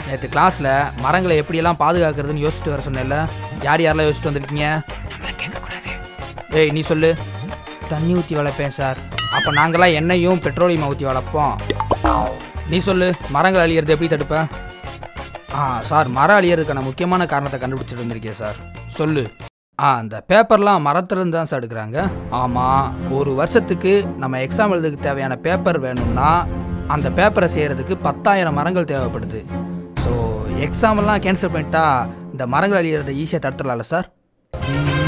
நேற்று கிளாஸில் மரங்களை எப்படியெல்லாம் பாதுகாக்கிறதுன்னு யோசிச்சுட்டு வர சொன்னேன்ல யார் யாரெல்லாம் யோசிச்சுட்டு வந்திருக்கீங்க ஏய் நீ சொல்லு தண்ணி ஊற்றி வளர்ப்பேன் சார் அப்போ நாங்களாம் எண்ணெயும் பெட்ரோலியம் ஊற்றி வளர்ப்போம் நீ சொல்லு மரங்கள் அழியிறது எப்படி தடுப்ப ஆ சார் மரம் அழியறதுக்கான முக்கியமான காரணத்தை கண்டுபிடிச்சிட்டு வந்திருக்கேன் சார் சொல்லு ஆ அந்த பேப்பர்லாம் மரத்துலேருந்து தான் சார் எடுக்கிறாங்க ஆமாம் ஒரு வருஷத்துக்கு நம்ம எக்ஸாம் எழுதுக்கு தேவையான பேப்பர் வேணும்னா அந்த பேப்பரை செய்கிறதுக்கு பத்தாயிரம் மரங்கள் தேவைப்படுது ஸோ எக்ஸாமெல்லாம் கேன்சல் பண்ணிட்டா இந்த மரங்கள் அழியிறதை ஈஸியாக தடுத்துடலாம்ல சார்